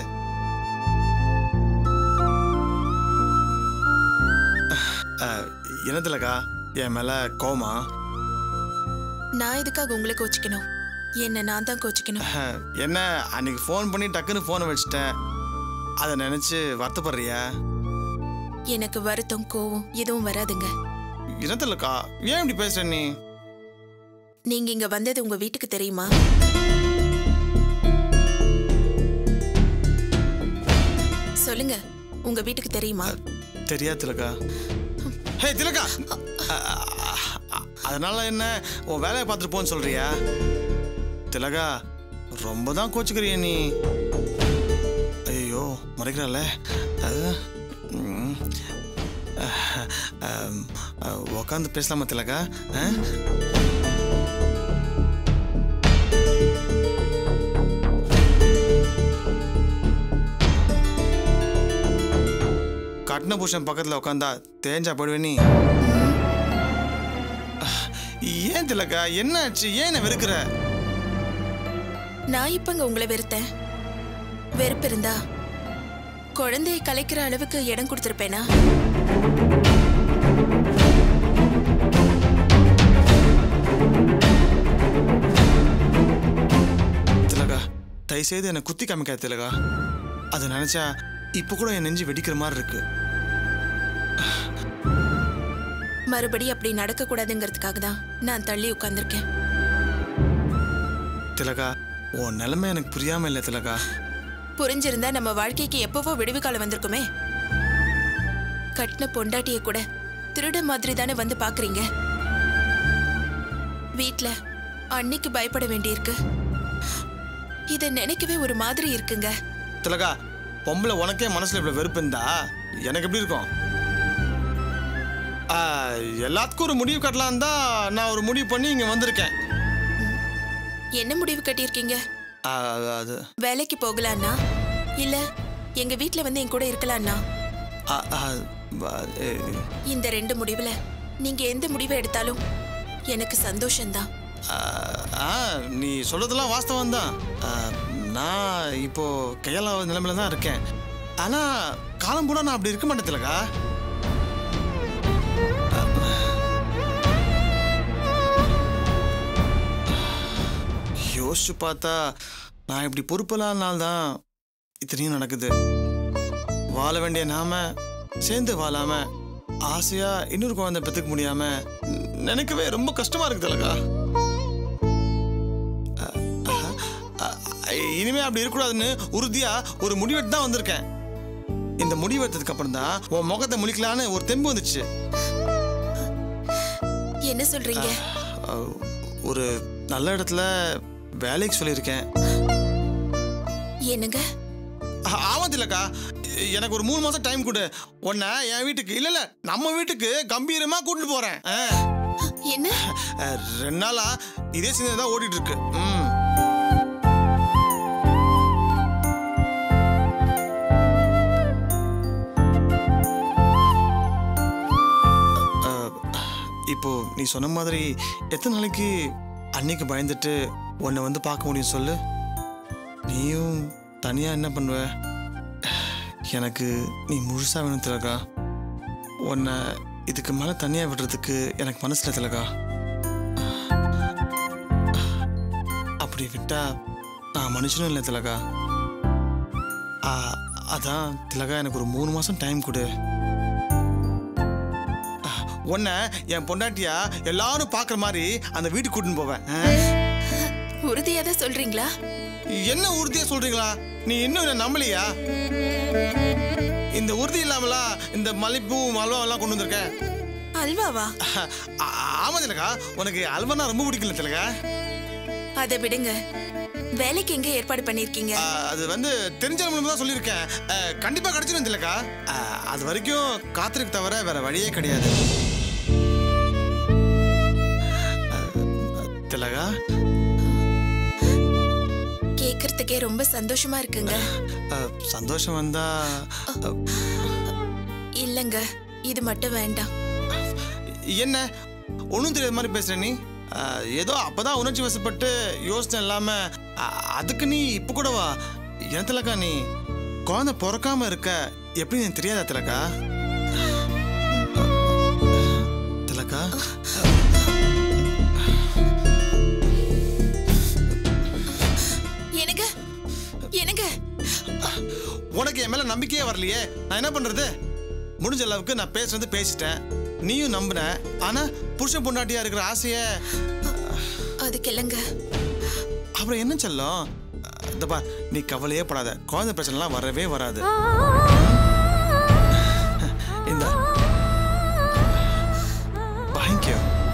அஹ், என்ன திலகா என் மேல கோமா நான் எதுக்காக உங்களை கோச்சிக்கணும் என்ன நான் தான் கோச்சிக்கணும் அஹ், என்ன அன்னைக்கு ஃபோன் பண்ணி டக்குன்னு ஃபோனை வச்சிட்டேன் அதை நினைச்சு வருத்தப்படுறியா எனக்கு வருத்தம் கோவம் எதுவும் வராதுங்க என்ன திலகா ஏன் இப்படி பேசுற நீ நீங்க இங்க வந்தது உங்க வீட்டுக்கு தெரியுமா சொல்லுங்க உங்க வீட்டுக்கு தெரியுமா தெரியா திலகா ஹே திலகா அ- அ- அதனால என்ன உன் வேலையை பார்த்துட்டு போன்னு சொல்றியா திலகா ரொம்ப தான் கோச்சுக்கிறிய நீ ஐயோ முறைக்கிறால உக்காந்து பேசலாமா திலகா ஆ? கட்ன பூஷன் பக்கத்தில் உட்காந்தா தேஞ்சா போடுவே நீ ஏன் திலகா என்ன ஆச்சு ஏன் என்னை வெறுக்கிற நான் இப்பங்க உங்களை வெறுத்தேன் வெறுப்பு இருந்தா குழந்தையை கலைக்கிற அளவுக்கு இடம் கொடுத்துருப்பேனா திலகா தயவுசெய்து என்னை குத்தி காமிக்காத திலகா அதை நினைச்சா இப்போ கூட என் நெஞ்சு வெடிக்கிற மாதிரி இருக்கு மறுபடி அப்படி நடக்க கூடாதுங்கிறதுக்காக தான் நான் தள்ளி உட்கார்ந்திருக்கேன் திலகா உன் நிலைமை எனக்கு புரியாம இல்லை திலகா புரிஞ்சிருந்தா நம்ம வாழ்க்கைக்கு எப்பவோ விடுவு காலம் வந்திருக்குமே கட்டின பொண்டாட்டிய கூட திருட மாதிரி தானே வந்து பாக்குறீங்க வீட்ல அன்னைக்கு பயப்பட வேண்டியிருக்கு இத நினைக்கவே ஒரு மாதிரி இருக்குங்க திலகா பொம்பளை உனக்கே மனசுல இவ்வளவு வெறுப்பு இருந்தா எனக்கு எப்படி இருக்கும் ஆ, எல்லாத்துக்கும் ஒரு முடிவு கட்டலாம் தான் நான் ஒரு முடிவு பண்ணி இங்க வந்திருக்கேன் என்ன முடிவு கட்டியிருக்கீங்க ஆ, அது வேலைக்கு போகலான்னா இல்ல எங்க வீட்ல வந்து என் கூட இருக்கலான்னா ஆ, ஆ, ப- ஏ, இந்த ரெண்டு முடிவுல நீங்க எந்த முடிவை எடுத்தாலும் எனக்கு சந்தோஷம்தான் ஆ, ஆ, நீ சொல்றதெல்லாம் வாஸ்தவம் தான் நான் இப்போ கையாள நிலைமையில தான் இருக்கேன் ஆனா காலம் பூரா நான் அப்படி இருக்க மாட்டேன் திலகா யோசிச்சு பார்த்தா நான் இப்படி பொறுப்பில்லாத நாள் தான் இத்தனையும் நடக்குது வாழ வேண்டிய நாம சேர்ந்து வாழாம ஆசையா இன்னொரு குழந்தை பெற்றுக்க முடியாம ந- நினைக்கவே ரொம்ப கஷ்டமா இருக்கு திலகா அஹ், அஹ், இனிமே அப்படி இருக்கக்கூடாதுன்னு உறுதியா ஒரு முடிவெட்டு தான் வந்திருக்கேன் இந்த முடிவு எடுத்ததுக்கு அப்புறம் தான் உன் முகத்தை முழிக்கலான்னு ஒரு தெம்பு வந்துச்சு என்ன சொல்றீங்க அஹ், ஒரு நல்ல இடத்துல வேலைக்கு சொல்லியிருக்கேன் என்னங்க ஆ- ஆமா திலக்கா எனக்கு ஒரு மூணு மாசம் டைம் கொடு உன்னை என் வீட்டுக்கு இல்ல இல்ல நம்ம வீட்டுக்கு கம்பீரமா கூட்டிட்டு போறேன் ஆ. என்ன அஹ், ரெண்டு நாளா இதே சிந்தனை தான் ஓடிட்டு இருக்கு ம் அஹ், இப்போ நீ சொன்ன மாதிரி எத்தனை நாளைக்கு அன்னைக்கு பயந்துட்டு உன்னை வந்து பார்க்க முடியும் சொல்லு நீயும் தனியா என்ன பண்ணுவ எனக்கு நீ முழுசா வேணும் திலகா உன்னை இதுக்கு மேல தனியா விடுறதுக்கு எனக்கு மனசுல திலகா அப்படி விட்டா நான் மனுஷனும் இல்லை திலகா ஆ, அதான் திலகா எனக்கு ஒரு மூணு மாசம் டைம் கொடு ஆ, உன்னை என் பொண்டாட்டியா எல்லாரும் பார்க்குற மாதிரி அந்த வீட்டுக்கு கூட்டின்னு போவேன் ஆ? உறுதியா தான் சொல்றீங்களா என்ன உறுதியா சொல்றீங்களா நீ இன்னும் என்ன நம்பலையா இந்த உறுதி இல்லாமலா இந்த மல்லிப்பூ அல்வா எல்லாம் கொண்டு வந்திருக்கேன் அல்வாவா ஆ- ஆமா திலகா உனக்கு அல்வானா ரொம்ப பிடிக்கல திலகா அதை விடுங்க வேலைக்கு எங்க ஏற்பாடு பண்ணிருக்கீங்க ஆ, அது வந்து தெரிஞ்ச மூலமா தான் சொல்லியிருக்கேன் ஆ, கண்டிப்பா கிடைச்சிடும் திலகா ஆ, அது வரைக்கும் காத்திருக்கு தவிர வேற வழியே கிடையாது ஆ, திலகா கேக்குறதுக்கே ரொம்ப சந்தோஷமா இருக்குங்க ஆ, சந்தோஷம் வந்தா ஆ, இல்லங்க இது மட்டும் வேண்டாம் என்ன ஒன்றும் தெரியாத மாதிரி பேசுற நீ ஆ, ஏதோ அப்பதான் உணர்ச்சி வசப்பட்டு யோசனை இல்லாம ஆ, அதுக்கு நீ இப்ப கூட வா என் திலக்கா நீ குழந்தை பிறக்காம இருக்க எப்படி எனக்கு தெரியாதா திலக்கா திலக்கா என்னங்க என்னங்க உனக்கு என் மேல நம்பிக்கையே வரலையே நான் என்ன பண்றது முடிஞ்ச அளவுக்கு நான் பேசுறது பேசிட்டேன் நீயும் நம்பின ஆனா புருஷன் பொண்டாட்டியா இருக்கிற ஆசைய அதுக்கு இல்லைங்க அப்புறம் என்ன செல்லம் இந்த பார் நீ கவலையே படாத குழந்தை பிரச்சனைலாம் வரவே வராது இந்த வாங்கிக்கோ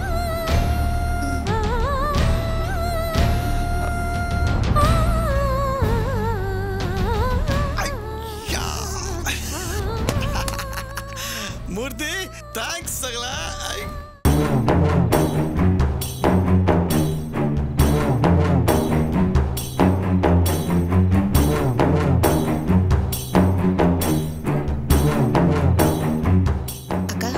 மூர்த்தி தேங்க்ஸ் சகலா ஐ- அக்கா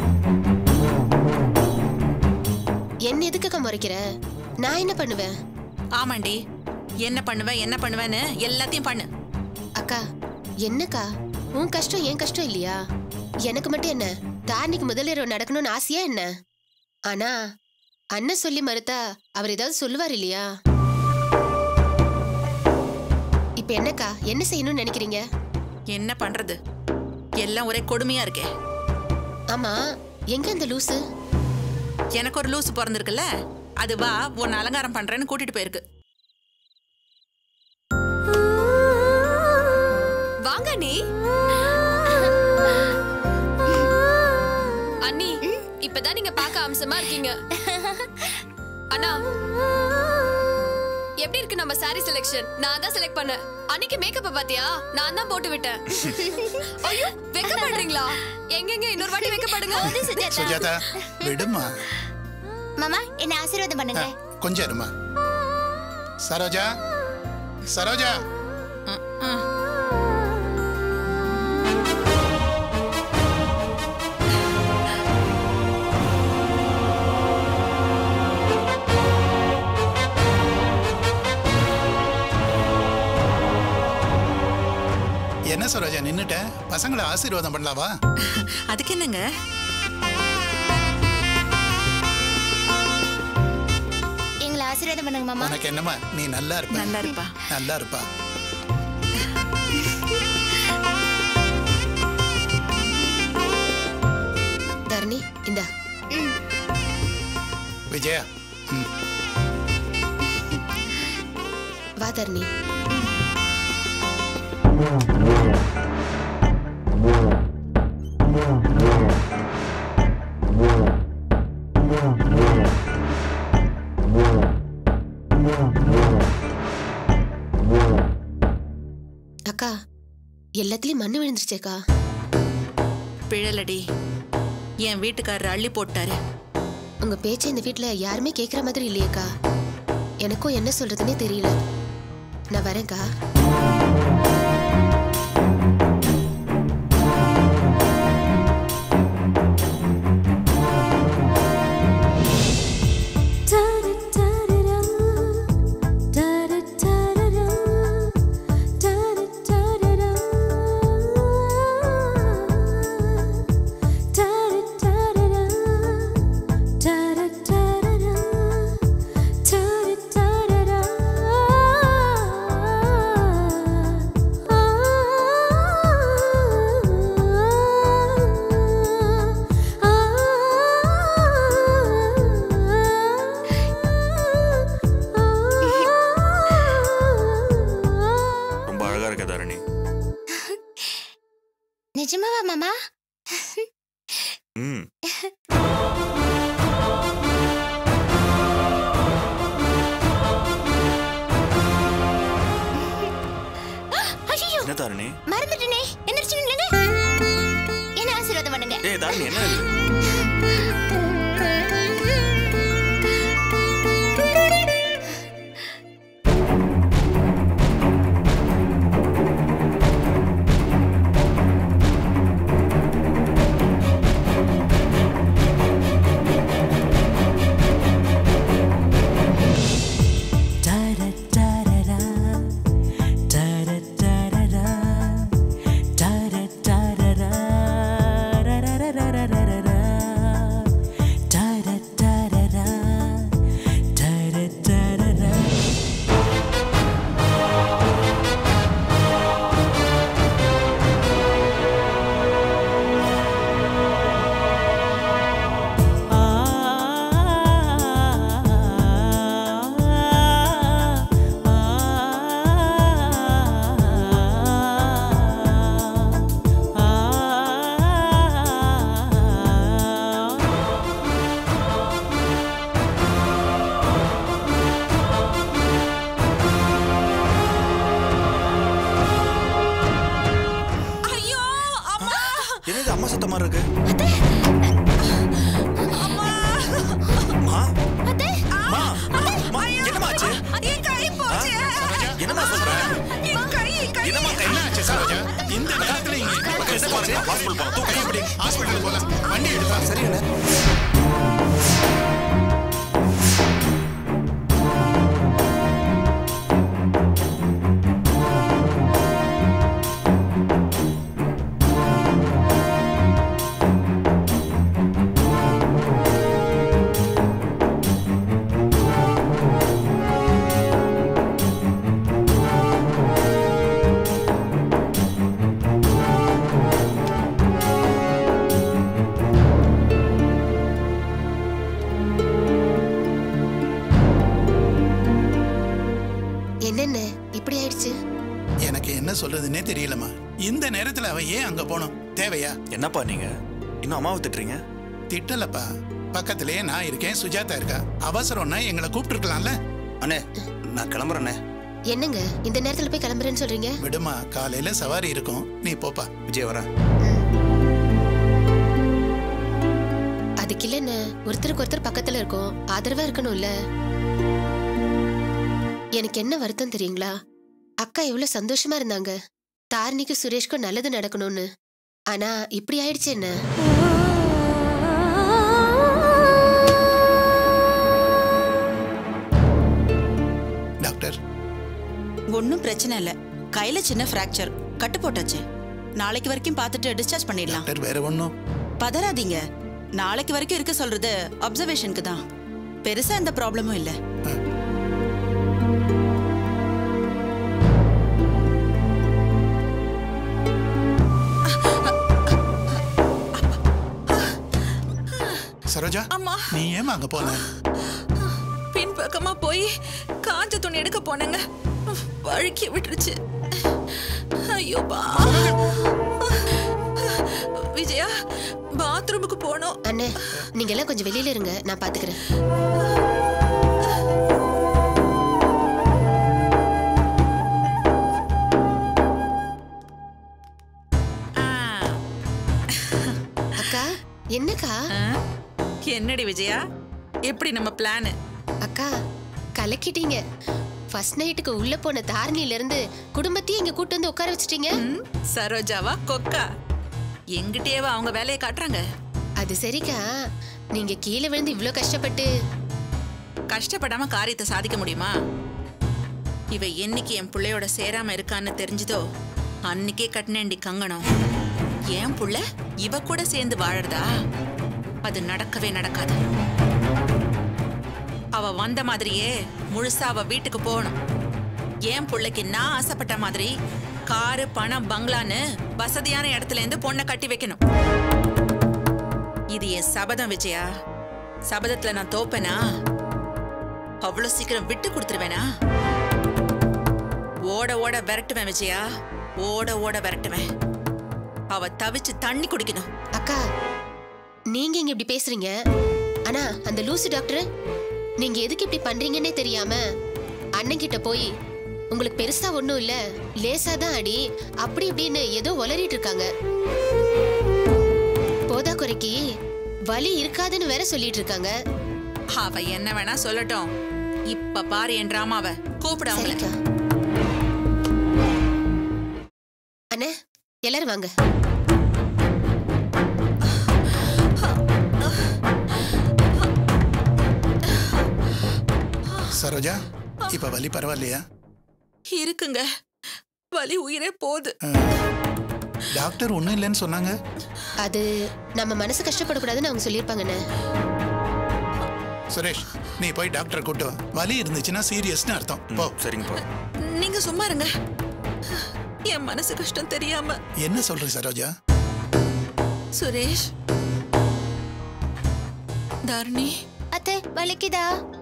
என்ன எதுக்குக்கா முறைக்கிற நான் என்ன பண்ணுவேன் ஆமாண்டி என்ன பண்ணுவ என்ன பண்ணுவேன்னு எல்லாத்தையும் பண்ணு அக்கா என்னக்கா உன் கஷ்டம் என் கஷ்டம் இல்லையா எனக்கு மட்டும் என்ன தாரணிக்கு முதலிரவு நடக்கணும்னு ஆசையா என்ன ஆனா அண்ணன் சொல்லி மறுத்தா அவர் ஏதாவது சொல்லுவார் இல்லையா இப்ப என்னக்கா என்ன செய்யணும்னு நினைக்கிறீங்க என்ன பண்றது எல்லாம் ஒரே கொடுமையா இருக்கே ஆமா எங்க இந்த லூசு எனக்கு ஒரு லூசு பிறந்திருக்குல்ல அது வா உன்னை அலங்காரம் பண்றேன்னு கூட்டிட்டு போயிருக்கு வாங்க நீ அண்ணி இப்பதான் நீங்க பார்க்க அம்சமா இருக்கீங்க அண்ணா எப்படி இருக்கு நம்ம சாரி செலெக்ஷன் நான் தான் செலக்ட் பண்ணேன் அன்னைக்கு மேக்கப் பாத்தியா நான் தான் போட்டு விட்டேன் ஐயோ வெக்கப்படுறீங்களா எங்கெங்க இன்னொரு வாட்டி வெக்கப்படுங்க சுஜாதா விடுமா மாமா என்ன ஆசீர்வாதம் பண்ணுங்க கொஞ்சம் இருமா சரோஜா சரோஜா என்ன சரோஜா நின்னுட்ட பசங்களை ஆசீர்வாதம் பண்ணலாவா அதுக்கு என்னங்க எங்களை ஆசீர்வாதம் பண்ணுங்க மாமா உனக்கு என்னம்மா நீ நல்லா இருப்ப நல்லா இருப்பா நல்லா இருப்பா தரணி இந்தா விஜயா ம் வா தரணி அக்கா எல்லாத்துலயும் மண்ணு விழுந்துருச்சேக்கா பிழலடி என் வீட்டுக்காரர் அள்ளி போட்டாரு உங்க பேச்சை இந்த வீட்ல யாருமே கேக்குற மாதிரி இல்லையேக்கா எனக்கும் என்ன சொல்றதுன்னே தெரியல நான் வரேன்க்கா ரொம்ப அழகா இருக்க தாரணி நிஜமாவா மாமா ம் ஐயோ என்ன தாரணி மறந்துட்டேனே எந்திரிச்சு நில்லுங்க என்ன ஆசீர்வாதம் பண்ணுங்க ஏய் தாரணி என்ன இது என்னது அம்மா சத்தமா இருக்கு அம்மா அம்மா அம்மா என்னம்மா ஆச்சு என் கை போச்சு என்னம்மா சொல்ற என் கை கை என்னம்மா கை என்னாச்சு சரோஜா இந்த நேரத்துல இங்க என்ன என்ன பாருங்க ஹாஸ்பிடல் போலாம் கை எப்படி ஹாஸ்பிடல் போலாம் வண்டி எடுப்பா சரிங்க ஆ சொல்றதுன்னே தெரியலம்மா இந்த நேரத்துல அவ ஏன் அங்க போகணும் தேவையா என்னப்பா நீங்க இன்னும் அம்மாவை திட்டுறீங்க திட்டலப்பா பக்கத்திலேயே நான் இருக்கேன் சுஜாதா இருக்கா அவசரம்னா எங்களை கூப்பிட்டுருக்கலாம்ல அண்ணே நான் கிளம்புறேண்ணே என்னங்க இந்த நேரத்துல போய் கிளம்புறேன்னு சொல்றீங்க விடுமா காலையில சவாரி இருக்கும் நீ போப்பா விஜய் வரேன் அதுக்கு இல்லைன்னு ஒருத்தருக்கு ஒருத்தர் பக்கத்துல இருக்கோம் ஆதரவா இருக்கணும்ல எனக்கு என்ன வருத்தம் தெரியுங்களா அக்கா எவ்வளவு சந்தோஷமா இருந்தாங்க தாரணிக்கு சுரேஷ்க்கும் நல்லது நடக்கணும்னு ஆனா இப்படி ஆயிடுச்சு என்ன டாக்டர் ஒன்றும் பிரச்சனை இல்லை கையில சின்ன ஃப்ராக்சர் கட்டு போட்டாச்சு நாளைக்கு வரைக்கும் பார்த்துட்டு டிஸ்சார்ஜ் பண்ணிடலாம் டாக்டர் வேற ஒன்றும் பதறாதீங்க நாளைக்கு வரைக்கும் இருக்க சொல்றது அப்சர்வேஷனுக்கு தான் பெருசா எந்த ப்ராப்ளமும் இல்லை சரோஜா அம்மா நீ ஏமா அங்க போன பின்பக்கமா போய் காஞ்ச துணி எடுக்க போனேங்க வழுக்கி விட்டுருச்சு ஐயோ பா விஜயா பாத்ரூமுக்கு போனோம் அண்ணே நீங்க எல்லாம் கொஞ்சம் வெளியில இருங்க நான் பாத்துக்கிறேன் அக்கா என்னக்கா என்னடி விஜயா எப்படி நம்ம பிளான் அக்கா கலக்கிட்டீங்க ஃபர்ஸ்ட் நைட்டுக்கு உள்ள போன தாரணில இருந்து குடும்பத்தையும் இங்க கூட்டு வந்து உட்கார வச்சிட்டீங்க சரோஜாவா கொக்கா எங்கிட்டேவா அவங்க வேலையை காட்டுறாங்க அது சரிக்கா நீங்க கீழே விழுந்து இவ்ளோ கஷ்டப்பட்டு கஷ்டப்படாம காரியத்தை சாதிக்க முடியுமா இவ என்னைக்கு என் புள்ளையோட சேராம இருக்கான்னு தெரிஞ்சதோ அன்னைக்கே கட்டினேண்டி கங்கணம் என் புள்ள இவ கூட சேர்ந்து வாழறதா அது நடக்கவே நடக்காது அவ வந்த மாதிரியே முழுசா அவ வீட்டுக்கு போகணும் என் புள்ளைக்கு நான் ஆசைப்பட்ட மாதிரி காரு பணம் பங்களான்னு வசதியான இடத்துல இருந்து பொண்ணை கட்டி வைக்கணும் இது என் சபதம் விஜயா சபதத்துல நான் தோப்பேனா அவ்வளவு சீக்கிரம் விட்டு கொடுத்துருவேனா ஓட ஓட விரட்டுவேன் விஜயா ஓட ஓட விரட்டுவேன் அவ தவிச்சு தண்ணி குடிக்கணும் அக்கா நீங்க இங்க இப்படி பேசுறீங்க ஆனா அந்த லூசு டாக்டர் நீங்க எதுக்கு இப்படி பண்றீங்கன்னே தெரியாம அண்ணன் கிட்ட போய் உங்களுக்கு பெருசா ஒண்ணும் இல்ல லேசா தான் அடி அப்படி இப்படின்னு ஏதோ உளறிட்டு இருக்காங்க போதா குறைக்கு வலி இருக்காதுன்னு வேற சொல்லிட்டு இருக்காங்க அவ என்ன வேணா சொல்லட்டும் இப்ப பாரு என் டிராமாவ கூப்பிட அவங்கள அண்ணே எல்லாரும் வாங்க சரோஜா இப்ப வலி பரவாயில்லையா இருக்குங்க வலி உயிரே போகுது டாக்டர் ஒண்ணும் இல்லைன்னு சொன்னாங்க அது நம்ம மனசு கஷ்டப்படக்கூடாதுன்னு அவங்க சொல்லியிருப்பாங்கண்ணே சுரேஷ் நீ போய் டாக்டரை கூட்டு வா வலி இருந்துச்சுன்னா சீரியஸ்னு அர்த்தம் போ சரிங்கப்பா நீங்க சும்மா இருங்க என் மனசு கஷ்டம் தெரியாம என்ன சொல்ற சரோஜா சுரேஷ் தாரணி அத்தை வலிக்குதா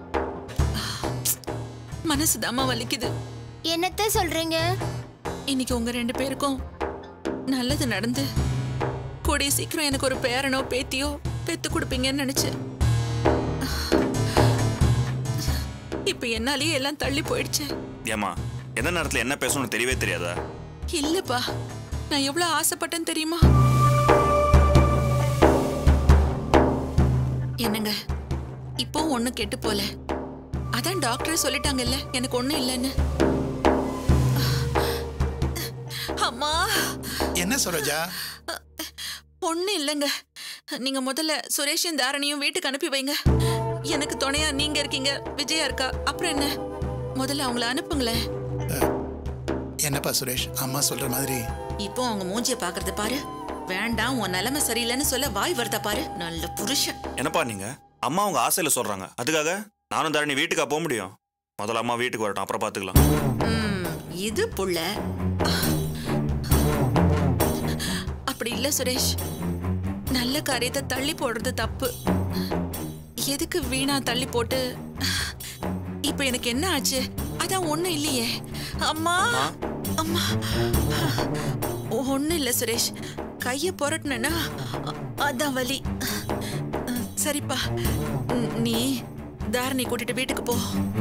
மனசு தாமா வலிக்குது என்னத்த சொல்றீங்க இன்னைக்கு உங்க ரெண்டு பேருக்கும் நல்லது நடந்து கூடிய சீக்கிரம் எனக்கு ஒரு பேரனோ பேத்தியோ பெத்து கொடுப்பீங்கன்னு நினைச்சேன் இப்ப என்னாலேயே எல்லாம் தள்ளி போயிடுச்சு ஏமா எந்த நேரத்துல என்ன பேசணும்னு தெரியவே தெரியாதா இல்லப்பா நான் எவ்வளவு ஆசைப்பட்டேன்னு தெரியுமா என்னங்க இப்போ ஒண்ணும் கெட்டு போல அதான் டாக்டரே சொல்லிட்டாங்கல்ல எனக்கு ஒண்ணும் இல்லைன்னு அம்மா என்ன சரோஜா ஒண்ணும் இல்லைங்க நீங்க முதல்ல சுரேஷும் தாரணியும் வீட்டுக்கு அனுப்பி வைங்க எனக்கு துணையா நீங்க இருக்கீங்க விஜயா இருக்கா அப்புறம் என்ன முதல்ல அவங்கள அனுப்புங்களேன் என்னப்பா சுரேஷ் அம்மா சொல்ற மாதிரி இப்போ அவங்க மூஞ்சிய பாக்குறது பாரு வேண்டாம் உன் நிலைமை சரியில்லைன்னு சொல்ல வாய் வருதா பாரு நல்ல புருஷன் என்னப்பா நீங்க அம்மா அவங்க ஆசையில சொல்றாங்க அதுக்காக நானும் தரணி வீட்டுக்கா போக முடியும் முதல்ல அம்மா வீட்டுக்கு வரட்டும் அப்புறம் பாத்துக்கலாம் ம், இது புள்ள அப்படி இல்ல சுரேஷ் நல்ல காரியத்தை தள்ளி போடுறது தப்பு எதுக்கு வீணா தள்ளி போட்டு இப்ப எனக்கு என்ன ஆச்சு அதான் ஒண்ணும் இல்லையே அம்மா அம்மா ஒன்றும் இல்லை சுரேஷ் கையை புரட்டினா அதான் வலி சரிப்பா ம், நீ தாரணி கூட்டிட்டு வீட்டுக்கு போ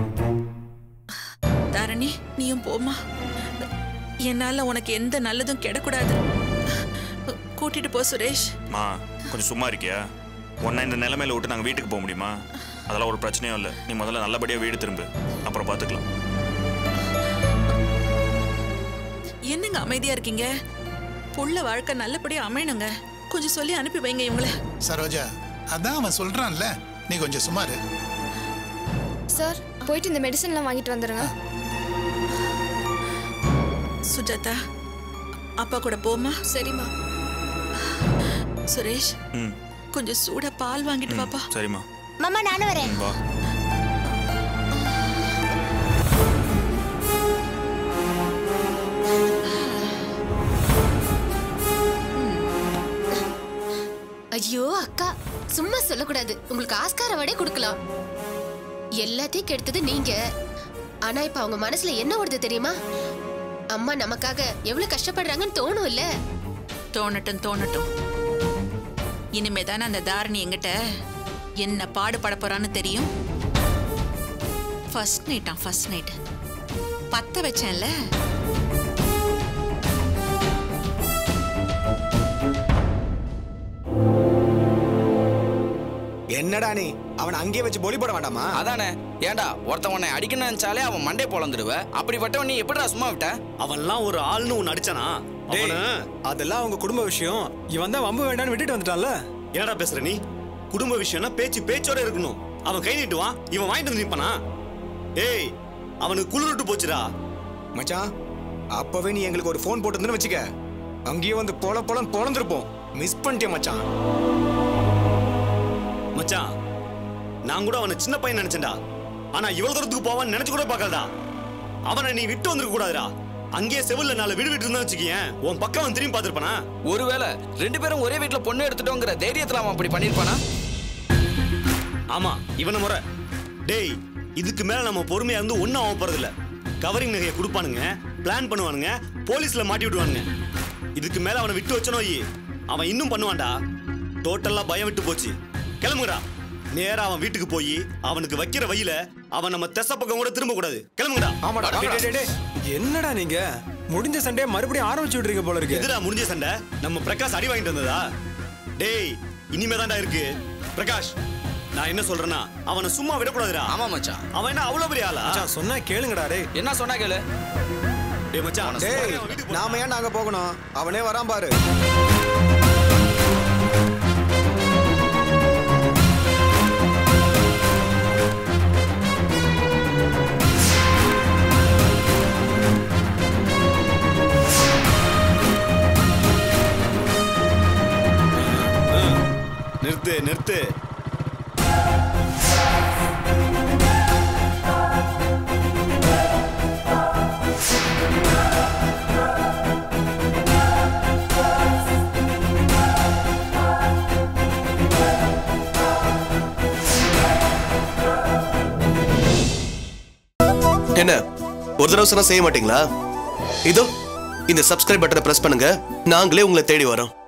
தாரணி நீயும் போமா என்னால உனக்கு எந்த நல்லதும் கெடக்கூடாது கூட்டிட்டு போ சுரேஷ் மா கொஞ்சம் சும்மா இருக்கியா உன்னை இந்த நிலைமையில விட்டு நாங்கள் வீட்டுக்கு போக முடியுமா அதெல்லாம் ஒரு பிரச்சனையும் இல்லை நீ முதல்ல நல்லபடியாக வீடு திரும்பு அப்புறம் பார்த்துக்கலாம் என்னங்க அமைதியா இருக்கீங்க புள்ள வாழ்க்கை நல்லபடியா அமையணுங்க கொஞ்சம் சொல்லி அனுப்பி வைங்க இவங்கள சரோஜா அதான் அவன் சொல்றான்ல நீ கொஞ்சம் சுமாரு சார் போயிட்டு இந்த மெடிசன்லாம் வாங்கிட்டு வந்துடுங்க சுஜாதா அப்பா கூட போமா சரிம்மா சுரேஷ் ம் கொஞ்சம் சூட பால் வாங்கிட்டு வாப்பா சரிம்மா மாமா நானும் வரேன் வா ஐயோ அக்கா சும்மா சொல்லக்கூடாது உங்களுக்கு ஆஸ்கார வடை கொடுக்கலாம் எல்லாத்தையும் கெடுத்தது நீங்க ஆனா இப்ப அவங்க மனசுல என்ன ஓடுது தெரியுமா அம்மா நமக்காக எவ்வளவு கஷ்டப்படுறாங்கன்னு தோணும் இல்ல தோணட்டும் தோணட்டும் இனிமே தானே அந்த தாரணி எங்கிட்ட என்ன பாடுபட போறான்னு தெரியும் ஃபர்ஸ்ட் நைட்டா ஃபர்ஸ்ட் நைட் பத்த வச்சேன்ல என்னடா நீ அவனை அங்கேயே வச்சு பொலி போட வேண்டாமா அதானே ஏன்டா ஒருத்தன் உன்னை அடிக்கணும்னு நினைச்சாலே அவன் மண்டே பொழந்துடுவ அப்படிப்பட்டவன் நீ எப்படிடா சும்மா விட்ட அவன்லாம் ஒரு ஆள்னு ஒன்னு அடிச்சானா அதெல்லாம் அவங்க குடும்ப விஷயம் இவன் தான் வம்பு வேண்டாம்னு விட்டுட்டு வந்துட்டான்ல என்னடா பேசுற நீ குடும்ப விஷயம்னா பேச்சு பேச்சோட இருக்கணும் அவன் கை நீட்டுவான் இவன் வாங்கிட்டு வந்து நிப்பானா ஏய் அவனுக்கு குளிர்ட்டு போச்சுடா மச்சான் அப்பவே நீ எங்களுக்கு ஒரு ஃபோன் போட்டுருந்துன்னு வச்சுக்க அங்கேயே வந்து பொல பொலன்னு பொழந்திருப்போம் மிஸ் பண்ணிட்டே மச்சான் மச்சான் நான் கூட அவனை சின்ன பையன் நினைச்சேன்டா ஆனா இவ்வளவு தூரத்துக்கு போவான்னு நினைச்சு கூட பார்க்கலடா அவனை நீ விட்டு வந்திருக்க கூடாதுடா அங்கேயே செவில்ல நாலு வீடு விட்டு இருந்தா வச்சுக்கேன் உன் பக்கம் அவன் திரும்பி பார்த்திருப்பானா ஒருவேளை ரெண்டு பேரும் ஒரே வீட்ல பொண்ணு எடுத்துட்டோங்கிற தைரியத்துல அவன் அப்படி பண்ணிருப்பானா ஆமா இவன முறை டேய் இதுக்கு மேல நம்ம பொறுமையா இருந்து ஒன்னும் ஆக போறது இல்ல கவரிங் நகையை கொடுப்பானுங்க பிளான் பண்ணுவானுங்க போலீஸ்ல மாட்டி விடுவானுங்க இதுக்கு மேல அவனை விட்டு வச்சனோ அவன் இன்னும் பண்ணுவான்டா டோட்டலா பயம் விட்டு போச்சு கிளம்புங்கடா நேரா அவன் வீட்டுக்கு போய் அவனுக்கு வைக்கிற வழியில அவன் நம்ம தெச பக்கம் கூட திரும்ப கூடாது கிளம்புங்கடா ஆமாடா, டேய், வாங்கடா. டேய், டேய், டேய். என்னடா நீங்க முடிஞ்ச சண்டையை மறுபடியும் ஆரம்பிச்சு விடுறீங்க போல இருக்கு எதுடா முடிஞ்ச சண்டை நம்ம பிரகாஷ் அடி வாங்கிட்டு வந்ததா டேய் இனிமே தான்டா இருக்கு பிரகாஷ் நான் என்ன சொல்றேன்னா அவனை சும்மா விடக்கூடாதுடா ஆமா மச்சான் அவன் என்ன அவ்வளவு பெரிய ஆளா மச்சான், சொன்னா கேளுங்கடா டேய் என்ன சொன்னா கேளு டேய் மச்சான் டேய் நாம ஏன்டா அங்க போகணும் அவனே வரான் பாரு நிறுத்து நிறுத்து என்ன ஒரு தடவை சொன்னா செய்ய மாட்டீங்களா இதோ இந்த சப்ஸ்கிரைப் பட்டனை பிரஸ் பண்ணுங்க நாங்களே உங்களை தேடி வரோம்